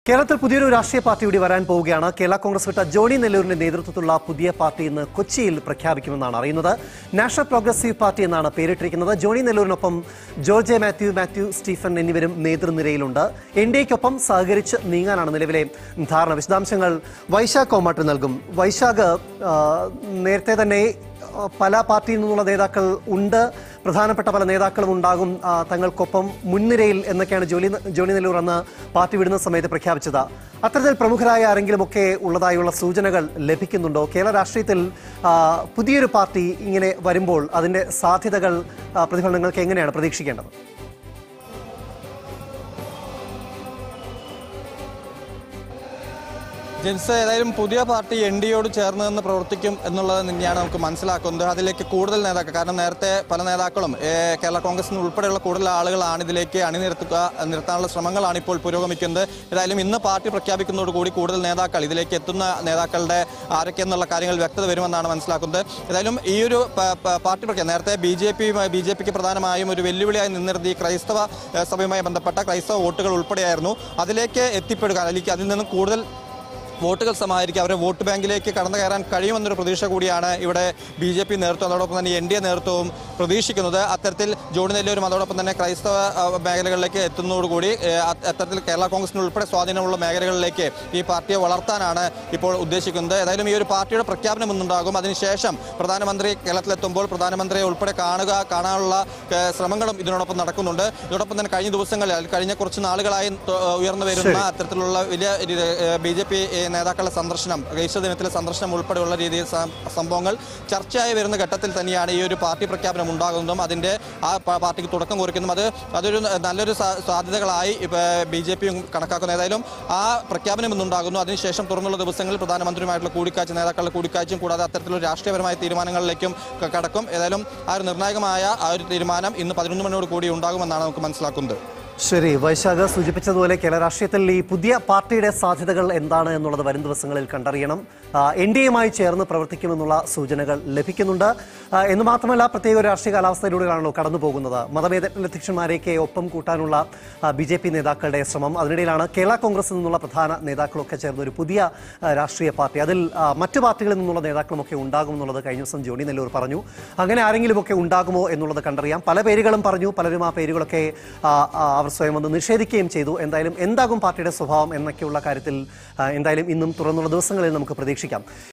കേരളത്തിൽ പുതിയൊരു രാഷ്ട്രീയ പാർട്ടി കൂടി വരാൻ പോവുകയാണ് കേരള കോൺഗ്രസ് വിട്ട ജോണി നെല്ലൂരിന്റെ നേതൃത്വത്തിലുള്ള പുതിയ പാർട്ടി ഇന്ന് കൊച്ചിയിൽ പ്രഖ്യാപിക്കുമെന്നാണ് അറിയുന്നത് നാഷണൽ പ്രോഗ്രസീവ് പാർട്ടി എന്നാണ് പേരിട്ടിരിക്കുന്നത് ജോണി നെല്ലൂരിനൊപ്പം ജോർജ് എ മാത്യു മാത്യു സ്റ്റീഫൻ എന്നിവരും നേതൃനിരയിലുണ്ട് എൻ ഡി എക്കൊപ്പം സഹകരിച്ച് നീങ്ങാനാണ് നിലവിലെ ധാരണ വിശദാംശങ്ങൾ വൈശാഖ് കോമാട്ട് നൽകും വൈശാഖ് ആ, നേരത്തെ തന്നെ ആ, പല പാർട്ടിയിൽ നിന്നുള്ള നേതാക്കൾ ഉണ്ട് പ്രധാനപ്പെട്ട പല നേതാക്കളും ഉണ്ടാകും ആ, തങ്ങൾക്കൊപ്പം മുൻനിരയിൽ എന്നൊക്കെയാണ് ജോലി ജോണി നെല്ലൂർ അന്ന് പാർട്ടി വിടുന്ന സമയത്ത് പ്രഖ്യാപിച്ചത് അത്തരത്തിൽ പ്രമുഖരായ ആരെങ്കിലുമൊക്കെ ഉള്ളതായുള്ള സൂചനകൾ ലഭിക്കുന്നുണ്ടോ കേരള രാഷ്ട്രീയത്തിൽ ആ, പുതിയൊരു പാർട്ടി ഇങ്ങനെ വരുമ്പോൾ അതിന്റെ സാധ്യതകൾ ആ, പ്രതിഫലനങ്ങൾക്ക് എങ്ങനെയാണ് പ്രതീക്ഷിക്കേണ്ടത് ജെൻസ് ഏതായാലും പുതിയ പാർട്ടി എൻ ഡി യോട് ചേർന്ന് നിന്ന് പ്രവർത്തിക്കും എന്നുള്ളത് തന്നെയാണ് നമുക്ക് മനസ്സിലാക്കുന്നത് അതിലേക്ക് കൂടുതൽ നേതാക്കൾ കാരണം നേരത്തെ പല നേതാക്കളും ഏഹ്, കേരള കോൺഗ്രസിന് ഉൾപ്പെടെയുള്ള കൂടുതൽ ആളുകളാണ് ഇതിലേക്ക് അണിനിരത്തുക നിർത്താനുള്ള ശ്രമങ്ങളാണ് ഇപ്പോൾ പുരോഗമിക്കുന്നത് ഏതായാലും ഇന്ന് പാർട്ടി പ്രഖ്യാപിക്കുന്നതോടുകൂടി കൂടുതൽ നേതാക്കൾ ഇതിലേക്ക് എത്തുന്ന നേതാക്കളുടെ ആരൊക്കെയെന്നുള്ള കാര്യങ്ങൾ വ്യക്തത വരുമെന്നാണ് മനസ്സിലാക്കുന്നത് ഏതായാലും ഈ ഒരു പ- പ- പാർട്ടി പ്രഖ്യാപനം നേരത്തെ B J P B J പിക്ക് പ്രധാനമായും ഒരു വെല്ലുവിളിയായി നിന്നിരുന്ന ഈ ക്രൈസ്തവ ഏഹ്, സഭയുമായി ബന്ധപ്പെട്ട ക്രൈസ്തവ വോട്ടുകൾ ഉൾപ്പെടെയായിരുന്നു അതിലേക്ക് എത്തിപ്പെടുക അല്ലെങ്കിൽ അതിൽ നിന്നും കൂടുതൽ വോട്ടുകൾ സമാഹരിക്കുക അവരെ വോട്ട് ബാങ്കിലേക്ക് കടന്നു കയറാൻ കഴിയുമെന്നൊരു പ്രതീക്ഷ കൂടിയാണ് ഇവിടെ ബി ജെ പി നേതൃത്വം അതോടൊപ്പം തന്നെ എൻ ഡി എ നേതൃത്വവും പ്രതീക്ഷിക്കുന്നത് അത്തരത്തിൽ ജോണി നെല്ലൂരും അതോടൊപ്പം തന്നെ ക്രൈസ്തവ ആ, മേഖലകളിലേക്ക് എത്തുന്നതോടുകൂടി ഏ, അ- അത്തരത്തിൽ കേരള കോൺഗ്രസിന് ഉൾപ്പെടെ സ്വാധീനമുള്ള മേഖലകളിലേക്ക് ഈ പാർട്ടിയെ വളർത്താനാണ് ഇപ്പോൾ ഉദ്ദേശിക്കുന്നത് ഏതായാലും ഈ ഒരു പാർട്ടിയുടെ പ്രഖ്യാപനം ഇന്നുണ്ടാകും അതിനുശേഷം പ്രധാനമന്ത്രി കേരളത്തിലെത്തുമ്പോൾ പ്രധാനമന്ത്രിയെ ഉൾപ്പെടെ കാണുക കാണാനുള്ള ഏ, ശ്രമങ്ങളും ഇതിനോടൊപ്പം നടക്കുന്നുണ്ട് ഇതോടൊപ്പം തന്നെ കഴിഞ്ഞ ദിവസങ്ങളിൽ കഴിഞ്ഞ കുറച്ച് നാളുകളായി ത- ഉയർന്നു വരുന്ന അത്തരത്തിലുള്ള വലിയ ബി ജെ പി നേതാക്കളുടെ സന്ദർശനം ഈസ്റ്റർ ദിനത്തിലെ സന്ദർശനം ഉൾപ്പെടെയുള്ള രീതിയിൽ സ- സംഭവങ്ങൾ ചർച്ചയായി വരുന്ന ഘട്ടത്തിൽ തന്നെയാണ് ഈ ഒരു പാർട്ടി പ്രഖ്യാപനം ഉണ്ടാകുന്നതും അതിന്റെ ആ പ- പാർട്ടിക്ക് തുടക്കം കുറിക്കുന്നതും അത് അതൊരു നല്ലൊരു സാ- സാധ്യതകളായി ബി ജെ പിയും കണക്കാക്കുന്നു ഏതായാലും ആ പ്രഖ്യാപനം ഇന്നുണ്ടാകുന്നു അതിനുശേഷം തുറന്നുള്ള ദിവസങ്ങളിൽ പ്രധാനമന്ത്രിയുമായിട്ടുള്ള കൂടിക്കാഴ്ച നേതാക്കളുടെ കൂടിക്കാഴ്ചയും കൂടാതെ അത്തരത്തിലുള്ള രാഷ്ട്രീയപരമായ തീരുമാനങ്ങളിലേക്കും ക- കടക്കും ഏതായാലും ആ ഒരു നിർണായകമായ ആ ഒരു തീരുമാനം ഇന്ന് പതിനൊന്ന് മണിയോട് കൂടി ഉണ്ടാകുമെന്നാണ് നമുക്ക് മനസ്സിലാക്കുന്നത് ശരി വൈശാഖ സൂചിപ്പിച്ചതുപോലെ കേരള രാഷ്ട്രീയത്തിൽ ഈ പുതിയ പാർട്ടിയുടെ സാധ്യതകൾ എന്താണ് എന്നുള്ളത് വരും ദിവസങ്ങളിൽ കണ്ടറിയണം എൻ ഡി എയുമായി ചേർന്ന് പ്രവർത്തിക്കുമെന്നുള്ള സൂചനകൾ ലഭിക്കുന്നുണ്ട് ആ, എന്ന് മാത്രമല്ല പ്രത്യേക ഒരു രാഷ്ട്രീയ കാലാവസ്ഥയിലൂടെയാണല്ലോ കടന്നു പോകുന്നത് മതമേതധ്യക്ഷന്മാരെയൊക്കെ ഒപ്പം കൂട്ടാനുള്ള ബി ജെ പി നേതാക്കളുടെ ശ്രമം അതിനിടയിലാണ് കേരള കോൺഗ്രസിൽ നിന്നുള്ള പ്രധാന നേതാക്കളൊക്കെ ചേർന്ന് ഒരു പുതിയ ആ, രാഷ്ട്രീയ പാർട്ടി അതിൽ ആ, മറ്റു പാർട്ടികളിൽ നിന്നുള്ള നേതാക്കളുമൊക്കെ ഉണ്ടാകും എന്നുള്ളത് കഴിഞ്ഞ ദിവസം ജോണി നെല്ലൂർ പറഞ്ഞു അങ്ങനെ ആരെങ്കിലുമൊക്കെ ഉണ്ടാകുമോ എന്നുള്ളത് കണ്ടറിയാം പല പേരുകളും പറഞ്ഞു പലരും ആ പേരുകളൊക്കെ ആ, ആ, അവർ സ്വയം ഒന്ന് നിഷേധിക്കുകയും ചെയ്തു എന്തായാലും എന്താകും പാർട്ടിയുടെ സ്വഭാവം എന്നൊക്കെയുള്ള കാര്യത്തിൽ ആ, എന്തായാലും ഇന്നും തുറന്നുള്ള ദിവസങ്ങളിൽ നമുക്ക് പ്രതീക്ഷിക്കാം